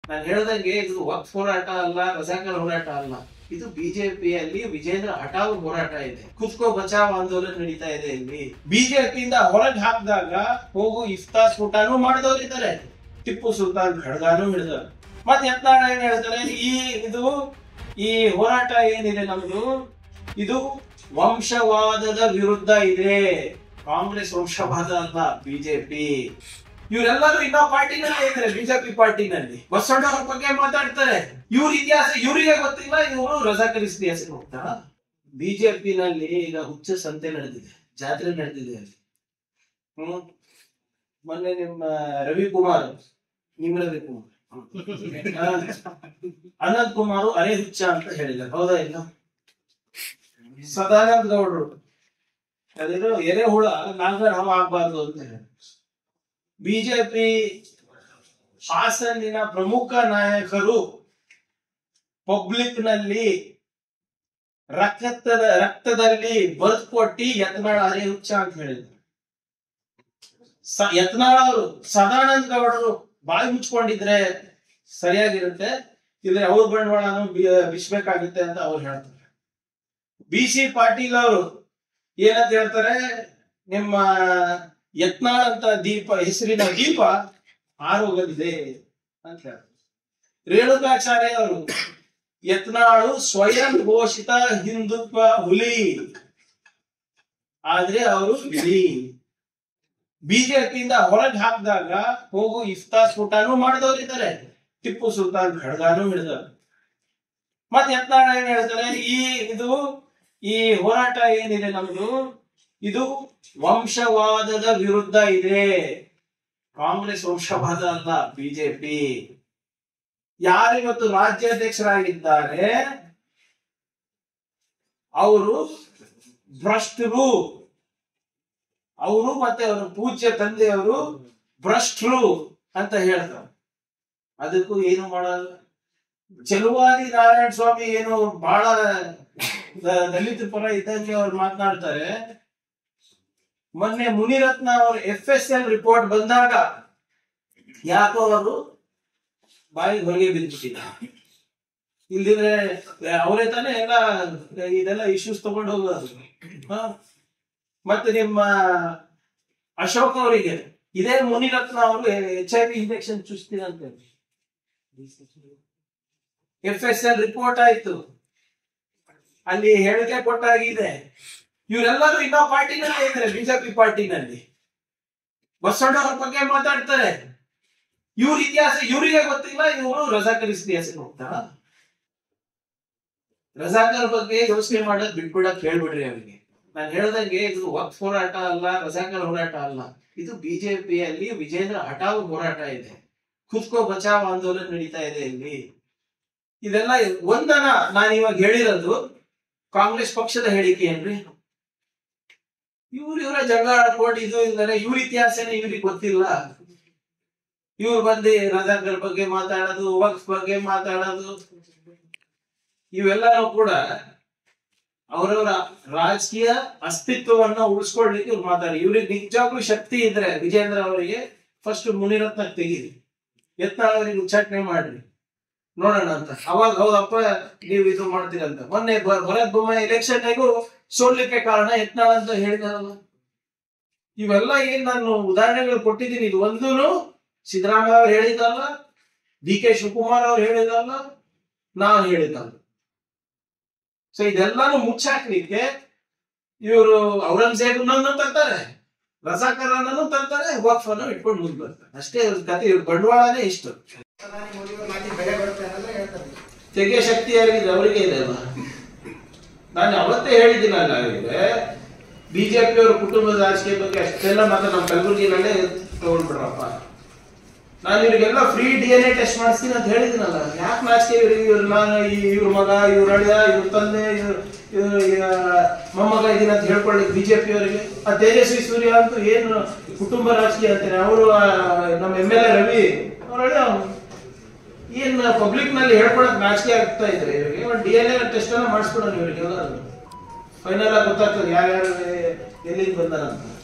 ನಾನು ಹೇಳ್ದಂಗೆ ಇದು ವಕ್ಫ್ ಹೋರಾಟ ಅಲ್ಲ ರಜಾಕರ್ ಹೋರಾಟ ಅಲ್ಲ ಇದು ಬಿಜೆಪಿಯಲ್ಲಿ ವಿಜೇಂದ್ರ ಹಠಾವ್ ಹೋರಾಟ ಇದೆ ಕುತ್ಕೋ ಬಚಾವ್ ಆಂದೋಲನ ನಡೀತಾ ಇದೆ ಇಲ್ಲಿ ಬಿಜೆಪಿಯಿಂದ ಹೊರಗೆ ಹಾಕಿದಾಗ ಹೋಗು ಇಫ್ತಾ ಸ್ಫೋಟನೂ ಮಾಡಿದವ್ರು ಇದ್ದಾರೆ ಟಿಪ್ಪು ಸುಲ್ತಾನ್ ಖಡ್ಗಾನು ಹಿಡಿದ ಮತ್ತೆ ಯತ್ನಾಳ ಏನ್ ಹೇಳ್ತಾರೆ ಈ ಇದು ಈ ಹೋರಾಟ ಏನಿದೆ ನಮ್ದು ಇದು ವಂಶವಾದದ ವಿರುದ್ಧ ಇದೆ ಕಾಂಗ್ರೆಸ್ ವಂಶವಾದ ಅಲ್ಲ ಬಿಜೆಪಿ ಇವರೆಲ್ಲರೂ ಇನ್ನೋ ಪಾರ್ಟಿನಲ್ಲಿ ಇದ್ದಾರೆ ಬಿಜೆಪಿ ಪಾರ್ಟಿನಲ್ಲಿ ಬಸವಣ್ಣವ್ರ ಬಗ್ಗೆ ಮಾತಾಡ್ತಾರೆ ಇವ್ರ ಇತಿಹಾಸ ಇವರಿಗೆ ಗೊತ್ತಿಲ್ಲ ಇವರು ರಜಾಕರ್ ಇತಿಹಾಸ ಹೋಗ್ತಾರ ಬಿಜೆಪಿನಲ್ಲಿ ಈಗ ಹುಚ್ಚ ಸಂತೆ ನಡೆದಿದೆ ಜಾತ್ರೆ ನಡೆದಿದೆ ಅಲ್ಲಿ ಹ್ಮ್ ಮೊನ್ನೆ ನಿಮ್ಮ ರವಿಕುಮಾರ್ ನಿಮ್ಮ ರವಿಕುಮಾರ್ ಆ, ಅನಂತ್ ಕುಮಾರ್ ಅರೆ ಹುಚ್ಚ ಅಂತ ಹೇಳಿದ್ದಾರೆ ಹೌದಾ ಇಲ್ಲ ಸದಾನಂದ ಗೌಡ್ರು ಅದೇನು ಎರೆಹುಳ ನಾಗರ ಹವ ಆಗ್ಬಾರ್ದು ಅಂತ ಹೇಳಿ ಬಿಜೆಪಿ ಹಾಸನಿನ ಪ್ರಮುಖ ನಾಯಕರು ಪಬ್ಲಿಕ್ ನಲ್ಲಿ ರಕ್ತದ ರಕ್ತದಲ್ಲಿ ಬರ್ದ್ ಕೊಟ್ಟಿ ಯತ್ನಾಳ್ ಅರೆ ಹುಚ್ಚ ಅಂತ ಹೇಳಿದ್ರು ಸ- ಯತ್ನಾಳ್ ಅವರು ಸದಾನಂದ ಗೌಡರು ಬಾಯಿ ಮುಚ್ಕೊಂಡಿದ್ರೆ ಸರಿಯಾಗಿರುತ್ತೆ ಇದ್ರೆ ಅವ್ರ ಬಂಡವಾಳನು ಬಿ- ಬಿಸ್ಬೇಕಾಗುತ್ತೆ ಅಂತ ಅವ್ರು ಹೇಳ್ತಾರೆ ಬಿ ಸಿ ಪಾಟೀಲ್ ಅವರು ಏನಂತ ಹೇಳ್ತಾರೆ ನಿಮ್ಮ ಯತ್ನಾಳ್ ಅಂತ ದೀಪ ಹೆಸರಿನ ದೀಪ ಆರೋಗಲಿದೆ ಅಂತ ಹೇಳ್ತಾರೆ ರೇಣುಕಾಚಾರ್ಯ ಅವರು ಯತ್ನಾಳು ಸ್ವಯಂ ಘೋಷಿತ ಹಿಂದುತ್ವ ಹುಲಿ ಆದ್ರೆ ಅವರು ಬಿಳಿ ಬಿಜೆಪಿಯಿಂದ ಹೊರಗೆ ಹಾಕಿದಾಗ ಹೋಗು ಇಫ್ತಾ ಸ್ಫೋಟನೂ ಮಾಡಿದವ್ರು ಇದ್ದಾರೆ ಟಿಪ್ಪು ಸುಲ್ತಾನ್ ಖಡ್ಗಾನು ಹಿಡಿದ ಮತ್ತೆ ಯತ್ನಾಳ ಏನ್ ಹೇಳ್ತಾರೆ ಈ ಇದು ಈ ಹೋರಾಟ ಏನಿದೆ ನಮ್ದು ಇದು ವಂಶವಾದದ ವಿರುದ್ಧ ಇದೆ ಕಾಂಗ್ರೆಸ್ ವಂಶವಾದ ಅಲ್ಲ ಬಿಜೆಪಿ ಯಾರಿವತ್ತು ರಾಜ್ಯಾಧ್ಯಕ್ಷರಾಗಿದ್ದಾರೆ ಅವರು ಭ್ರಷ್ಟರು ಅವರು ಮತ್ತೆ ಅವರ ಪೂಜ್ಯ ತಂದೆಯವರು ಭ್ರಷ್ಟರು ಅಂತ ಹೇಳ್ತಾರೆ ಅದಕ್ಕೂ ಏನು ಮಾಡಲ್ಲ ಚೆಲುವಾದಿ ನಾರಾಯಣ ಸ್ವಾಮಿ ಏನು ಬಹಳ ದ- ದಲಿತ ಪರ ಇದ್ದಂಗೆ ಅವ್ರು ಮಾತನಾಡ್ತಾರೆ ಮೊನ್ನೆ ಮುನಿರತ್ನ ಅವ್ರ ಎಫ್ ಎಸ್ ಎಲ್ ರಿಪೋರ್ಟ್ ಬಂದಾಗ ಯಾಕೋ ಅವರು ಬಾಯಿ ಹೊರಗೆ ಬಿದ್ದುಬಿಟ್ಟಿದ್ದಾರೆ ಇಲ್ದಿದ್ರೆ ಅವರೇ ತಾನೇ ಎಲ್ಲ ಇದೆಲ್ಲ ಇಶ್ಯೂಸ್ ತಗೊಂಡು ಹೋಗೋದು ಹ? ಮತ್ತೆ ನಿಮ್ಮ ಅಶೋಕ್ ಅವರಿಗೆ ಇದೇ ಮುನಿರತ್ನ ಅವರು ಎಚ್ ಐ ವಿ ಇಂಜೆಕ್ಷನ್ ಚುಚ್ತೀನಿ ಅಂತ ಎಫ್ ಎಸ್ ಎಲ್ ರಿಪೋರ್ಟ್ ಆಯ್ತು ಅಲ್ಲಿ ಹೇಳಿಕೆ ಕೊಟ್ಟಾಗಿದೆ ಇವರೆಲ್ಲರೂ ಇನ್ನೋ ಪಾರ್ಟಿನಲ್ಲಿ ಇದ್ದಾರೆ ಬಿಜೆಪಿ ಪಾರ್ಟಿನಲ್ಲಿ ಬಸವಣ್ಣವ್ರ ಬಗ್ಗೆ ಮಾತಾಡ್ತಾರೆ ಇವ್ರ ಇತಿಹಾಸ ಇವರಿಗೆ ಗೊತ್ತಿಲ್ಲ ಇವರು ರಜಾಕರ್ ಇತಿಹಾಸ ಹೋಗ್ತಾರ ರಜಾಕರ್ ಬಗ್ಗೆ ಯೋಚನೆ ಮಾಡೋದ್ ಬಿಟ್ಬಿಡಕ್ ಹೇಳ್ಬಿಡ್ರಿ ಅವರಿಗೆ ನಾನು ಹೇಳ್ದಂಗೆ ಇದು ವಕ್ಫ್ ಹೋರಾಟ ಅಲ್ಲ ರಜಾಕರ್ ಹೋರಾಟ ಅಲ್ಲ ಇದು ಬಿಜೆಪಿಯಲ್ಲಿ ವಿಜೇಂದ್ರ ಹಠಾವ್ ಹೋರಾಟ ಇದೆ ಖುದ್ಕೋ ಬಚಾವ್ ಆಂದೋಲನ ನಡೀತಾ ಇದೆ ಇಲ್ಲಿ ಇದೆಲ್ಲ ಒಂದನ ನಾನು ಇವಾಗ ಹೇಳಿರೋದು ಕಾಂಗ್ರೆಸ್ ಪಕ್ಷದ ಹೇಳಿಕೆ ಏನ್ರಿ ಇವ್ರು ಇವರ ಜಗಳ ಆಡ್ಕೊಂಡು ಇದು ಇದ್ದಾರೆ ಇವ್ರ ಇತಿಹಾಸನೇ ಇವ್ರಿಗೆ ಗೊತ್ತಿಲ್ಲ ಇವ್ರು ಬಂದು ರಜಾಕರ್ ಬಗ್ಗೆ ಮಾತಾಡೋದು ವಕ್ಫ್ ಬಗ್ಗೆ ಮಾತಾಡೋದು ಇವೆಲ್ಲರೂ ಕೂಡ ಅವರವರ ರಾಜಕೀಯ ಅಸ್ತಿತ್ವವನ್ನ ಉಳಿಸ್ಕೊಳ್ಲಿಕ್ಕೆ ಇವ್ರು ಮಾತಾಡಿ ಇವ್ರಿಗೆ ನಿಜವಾಗ್ಲೂ ಶಕ್ತಿ ಇದ್ರೆ ವಿಜೇಂದ್ರ ಅವರಿಗೆ ಫಸ್ಟ್ ಮುನಿರತ್ನ ತೆಗೀರಿ ಯತ್ನಾಳ್ ಅವರಿಗೆ ಉಚ್ಚಾಟನೆ ಮಾಡ್ರಿ ನೋಡೋಣ ಅಂತ ಅವಾಗ ಹೌದಪ್ಪ ನೀವು ಇದು ಮಾಡ್ತೀರಂತ ಮೊನ್ನೆ ಬ- ಭರತ್ ಬೊಮ್ಮಾಯಿ ಎಲೆಕ್ಷನ್ಗೂ ಸೋಲ್ಲಿಕ್ಕೆ ಕಾರಣ ಯತ್ನಾಳ್ ಅಂತ ಹೇಳಿದಾರಲ್ಲ ಇವೆಲ್ಲ ಏನ್ ನಾನು ಉದಾಹರಣೆಗಳು ಕೊಟ್ಟಿದ್ದೀನಿ ಇದು ಒಂದೂನು ಸಿದ್ದರಾಮಯ್ಯ ಅವ್ರು ಹೇಳಿದಲ್ಲ ಡಿ ಕೆ ಶಿವಕುಮಾರ್ ಅವ್ರು ಹೇಳಿದಲ್ಲ ನಾವು ಹೇಳಿದಲ್ಲ ಸೊ ಇದೆಲ್ಲಾನು ಮುಚ್ಚಾಕ್ಲಿಕ್ಕೆ ಇವರು ಔರಂಗಜೇಬನನ್ನು ತರ್ತಾರೆ ರಜಾಕರನನ್ನು ತರ್ತಾರೆ ವಕ್ಫ್ ಅನ್ನು ಇಟ್ಕೊಂಡು ಮುಂದೆ ಬರ್ತಾರೆ ಅಷ್ಟೇ ಇವ್ರ ಕತೆ ಇವ್ರ ಬಂಡವಾಳನೇ ಇಷ್ಟು ಪ್ರಧಾನಿ ಮೋದಿಯವರು ಮಾತಿಗೆ ಬೆಲೆ ಬರುತ್ತೆ ಅನ್ನೋದ್ರೆ ಹೇಳ್ತಾರೆ ತೆಗೆ ಶಕ್ತಿ ಯಾರಿಗಿದೆ ಅವರಿಗೆ ಇದೆ ಅಲ್ಲ ನಾನು ಅವತ್ತೇ ಹೇಳಿದ್ದೀನಲ್ಲ ಅವರಿಗೆ ಬಿಜೆಪಿ ಅವರ ಕುಟುಂಬದ ರಾಜಕೀಯ ಬಗ್ಗೆ ಅಷ್ಟೆಲ್ಲ ಮಾತ್ರ ನಮ್ಮ ಕಲಬುರಗಿನಲ್ಲೇ ತಗೊಂಡ್ಬಿಡ್ರಪ್ಪ ನಾನು ಇವ್ರಿಗೆಲ್ಲ free D N A test ಮಾಡಿಸ್ತೀನಿ ಅಂತ ಹೇಳಿದ್ದೀನಲ್ಲ ಯಾಕೆ ನಾಚಿಕೆ ಇವ್ರಿಗೆ ಇವ್ರ ನಾನು ಇವ್ರ ಮಗ ಇವ್ರ ಅಳಿಯ ಇವ್ರ ತಂದೆ ಇವ್ರ ಇವ್ರ ಇವ್ರ ಮೊಮ್ಮಗ ಇದೀನಿ ಅಂತ ಹೇಳ್ಕೊಳ್ಳಿಕ್ಕೆ ಬಿಜೆಪಿ ಅವರಿಗೆ ಆ ತೇಜಸ್ವಿ ಸೂರ್ಯ ಅಂತೂ ಏನು ಕುಟುಂಬ ರಾಜಕೀಯ ಅಂತಾರೆ ಅವರು ನಮ್ಮ ಎಮ್ ಎಲ್ ಎ ರವಿ ಅವ್ರ ಅಳಿಯ ಅವ್ನು. ಏನ್ ಪಬ್ಲಿಕ್ ನಲ್ಲಿ ಹೇಳ್ಕೊಳಕ್ ನಾಚಿಕೆ ಆಗ್ತಾ ಇದ್ರೆ ಇವರಿಗೆ ಒಂದು ಡಿ ಎನ್ ಎ ಟೆಸ್ಟ್ ಅನ್ನ ಮಾಡಿಸ್ಬಿಡೋಣ ಇವರಿಗೆ ಫೈನಲ್ ಆಗಿ ಗೊತ್ತಾಗ್ತದೆ ಯಾರ್ಯಾರು ಎಲ್ಲಿಂದ ಬಂದಾರಂತ